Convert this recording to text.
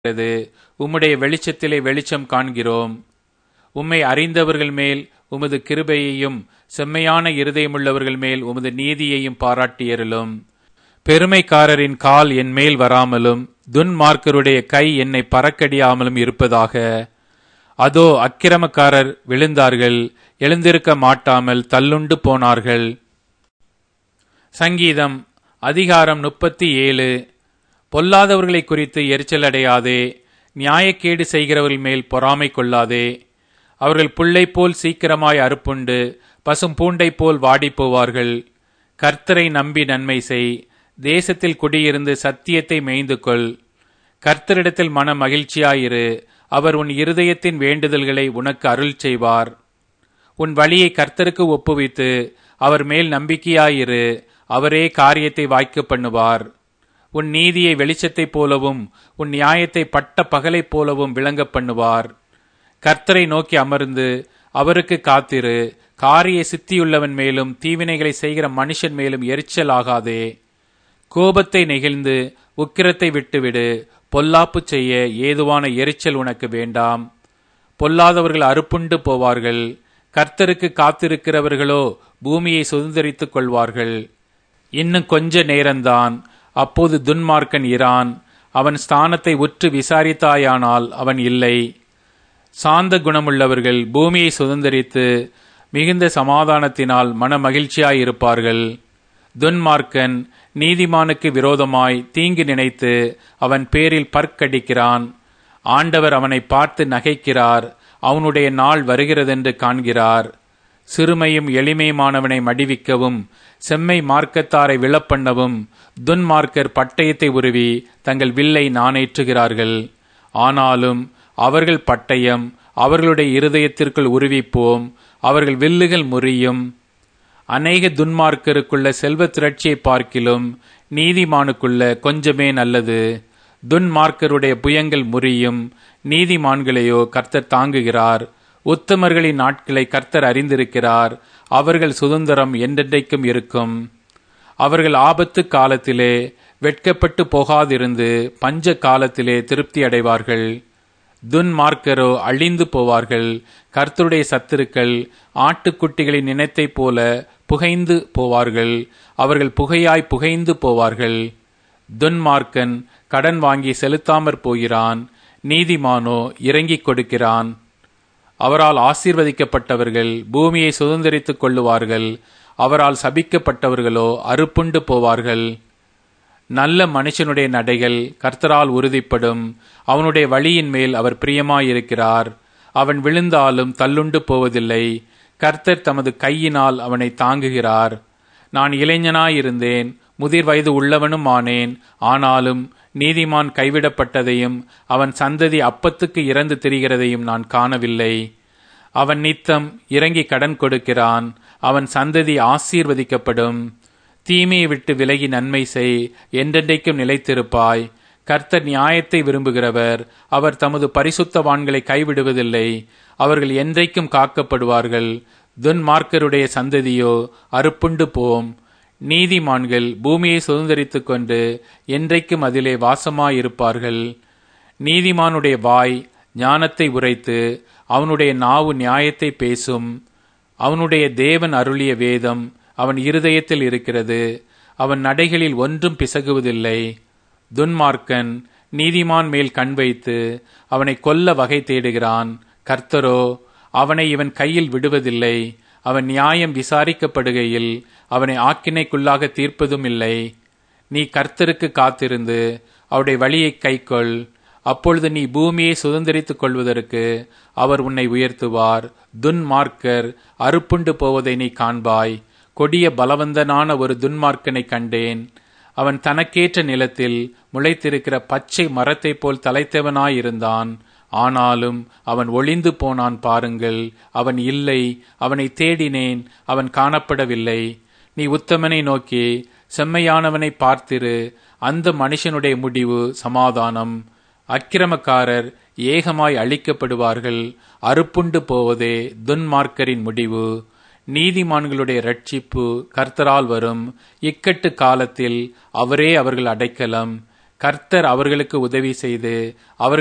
இருக்கிறது உம்முடைய வெளிச்சத்திலே வெளிச்சம் காண்கிறோம் உம்மை அறிந்தவர்கள் மேல் உமது கிருபையையும் செம்மையான இருதயமுள்ளவர்கள் மேல் உமது நீதியையும் பாராட்டியருளும் பெருமைக்காரரின் கால் என் மேல் வராமலும் துன்மார்க்கருடைய கை என்னை பறக்கடியாமலும் இருப்பதாக அதோ அக்கிரமக்காரர் விழுந்தார்கள் எழுந்திருக்க மாட்டாமல் தள்ளுண்டு போனார்கள் சங்கீதம் அதிகாரம் முப்பத்தி ஏழு பொல்லாதவர்களை குறித்து எரிச்சல் அடையாதே நியாயக்கேடு செய்கிறவர்கள் மேல் பொறாமை கொள்ளாதே அவர்கள் புல்லை போல் சீக்கிரமாய் அறுப்புண்டு பசும் பூண்டை போல் வாடிப் போவார்கள் கர்த்தரை நம்பி நன்மை செய் தேசத்தில் குடியிருந்து சத்தியத்தை மேய்ந்து கொள் கர்த்தரிடத்தில் மன மகிழ்ச்சியாயிரு அவர் உன் இருதயத்தின் வேண்டுதல்களை உனக்கு அருள் செய்வார் உன் வழியை கர்த்தருக்கு ஒப்புவித்து அவர் மேல் நம்பிக்கையாயிரு அவரே காரியத்தை வாய்க்க பண்ணுவார் உன் நீதியை வெளிச்சத்தைப் போலவும் உன் நியாயத்தை பட்ட பகலைப் போலவும் விளங்க பண்ணுவார் கர்த்தரை நோக்கி அமர்ந்து அவருக்கு காத்திரு காரிய சித்தியுள்ளவன் மேலும் தீவினைகளை செய்கிற மனுஷன் மேலும் எரிச்சல் ஆகாதே கோபத்தை நெகிழ்ந்து உக்கிரத்தை விட்டுவிடு பொல்லாப்பு செய்ய ஏதுவான எரிச்சல் உனக்கு வேண்டாம் பொல்லாதவர்கள் அறுப்புண்டு போவார்கள் கர்த்தருக்கு காத்திருக்கிறவர்களோ பூமியை சுதந்திரித்துக் கொள்வார்கள் இன்னும் கொஞ்ச நேரம்தான் அப்போது துன்மார்க்கன் இரான் அவன் ஸ்தானத்தை உற்று விசாரித்தாயானால் அவன் இல்லை சாந்த குணமுள்ளவர்கள் பூமியை சுதந்திரித்து மிகுந்த சமாதானத்தினால் மன மகிழ்ச்சியாயிருப்பார்கள் துன்மார்க்கன் நீதிமானுக்கு விரோதமாய் தீங்கு நினைத்து அவன் பேரில் பற்கடிக்கிறான் ஆண்டவர் அவனை பார்த்து நகைக்கிறார் அவனுடைய நாள் வருகிறதென்று காண்கிறார் சிறுமையும் எளிமையுமானவனை மடிவிக்கவும் செம்மை மார்க்கத்தாரை விழப்பண்ணவும் துன்மார்க்கர் பட்டயத்தை உருவி தங்கள் வில்லை நாணேற்றுகிறார்கள் ஆனாலும் அவர்கள் பட்டயம் அவர்களுடைய இருதயத்திற்குள் உருவிப்போம் அவர்கள் வில்லுகள் முறியும் அநேக துன்மார்க்கருக்குள்ள செல்வ திரட்சியை பார்க்கிலும் நீதிமானுக்குள்ள கொஞ்சமே நல்லது துன்மார்க்கருடைய புயங்கள் முறியும் நீதிமான்களையோ கர்த்தர் தாங்குகிறார் உத்தமர்களின் நாட்களை கர்த்தர் அறிந்திருக்கிறார் அவர்கள் சுதந்திரம் என்றென்றைக்கும் இருக்கும் அவர்கள் ஆபத்து காலத்திலே வெட்கப்பட்டு போகாதிருந்து பஞ்ச காலத்திலே திருப்தி அடைவார்கள் துன்மார்க்கரோ அழிந்து போவார்கள் கர்த்தருடைய சத்துருக்கள் ஆட்டுக்குட்டிகளின் நினைத்தை போல புகைந்து போவார்கள் அவர்கள் புகையாய் புகைந்து போவார்கள் துன்மார்க்கன் கடன் வாங்கி செலுத்தாமற் போகிறான் நீதிமானோ இறங்கிக் கொடுக்கிறான் அவரால் ஆசீர்வதிக்கப்பட்டவர்கள் பூமியை சுதந்திரித்துக் கொள்ளுவார்கள் அவரால் சபிக்கப்பட்டவர்களோ அறுப்புண்டு போவார்கள் நல்ல மனுஷனுடைய நடைகள் கர்த்தரால் உறுதிப்படும் அவனுடைய வழியின் மேல் அவர் பிரியமாயிருக்கிறார் அவன் விழுந்தாலும் தள்ளுண்டு போவதில்லை கர்த்தர் தமது கையினால் அவனை தாங்குகிறார் நான் இளைஞனாயிருந்தேன் முதிர் வயது உள்ளவனும் ஆனேன் ஆனாலும் நீதிமான் கைவிடப்பட்டதையும் அவன் சந்ததி அப்பத்துக்கு இறந்து திரிகிறதையும் நான் காணவில்லை அவன் நித்தம் இறங்கி கடன் கொடுக்கிறான் அவன் சந்ததி ஆசீர்வதிக்கப்படும் தீமையை விட்டு விலகி நன்மை செய் என்றென்றைக்கும் நிலைத்திருப்பாய் கர்த்தர் நியாயத்தை விரும்புகிறவர் அவர் தமது பரிசுத்தவான்களை கைவிடுவதில்லை அவர்கள் என்றைக்கும் காக்கப்படுவார்கள் துன்மார்க்கருடைய சந்ததியோ அறுப்புண்டு போம் நீதிமான்கள் பூமியை சுதந்திரித்துக் கொண்டு என்றைக்கும் அதிலே வாசமாயிருப்பார்கள் நீதிமானுடைய வாய் ஞானத்தை உரைத்து அவனுடைய நாவு நியாயத்தை பேசும் அவனுடைய தேவன் அருளிய வேதம் அவன் இருதயத்தில் இருக்கிறது அவன் நடைகளில் ஒன்றும் பிசகுவதில்லை துன்மார்க்கன் நீதிமான் மேல் கண் வைத்து அவனை கொல்ல வகை தேடுகிறான் கர்த்தரோ அவனை இவன் கையில் விடுவதில்லை அவன் நியாயம் விசாரிக்கப்படுகையில் அவனை ஆக்கினைக்குள்ளாக தீர்ப்பதும் இல்லை நீ கர்த்தருக்கு காத்திருந்து அவருடைய வழியை கைக்கொள் அப்பொழுது நீ பூமியை சுதந்திரித்துக் கொள்வதற்கு அவர் உன்னை உயர்த்துவார் துன்மார்க்கர் அறுப்புண்டு போவதை நீ காண்பாய் கொடிய பலவந்தனான ஒரு துன்மார்க்கனை கண்டேன் அவன் தனக்கேற்ற நிலத்தில் முளைத்திருக்கிற பச்சை மரத்தைப் போல் தலைத்தவனாயிருந்தான் ஆனாலும் அவன் ஒளிந்து போனான் பாருங்கள் அவன் இல்லை அவனை தேடினேன் அவன் காணப்படவில்லை நீ உத்தமனை நோக்கி செம்மையானவனை பார்த்திரு அந்த மனுஷனுடைய முடிவு சமாதானம் அக்கிரமக்காரர் ஏகமாய் அழிக்கப்படுவார்கள் அறுப்புண்டு போவதே துன்மார்க்கரின் முடிவு நீதிமான்களுடைய ரட்சிப்பு கர்த்தரால் வரும் இக்கட்டு காலத்தில் அவரே அவர்கள் அடைக்கலம் கர்த்தர் அவர்களுக்கு உதவி செய்து அவர்கள்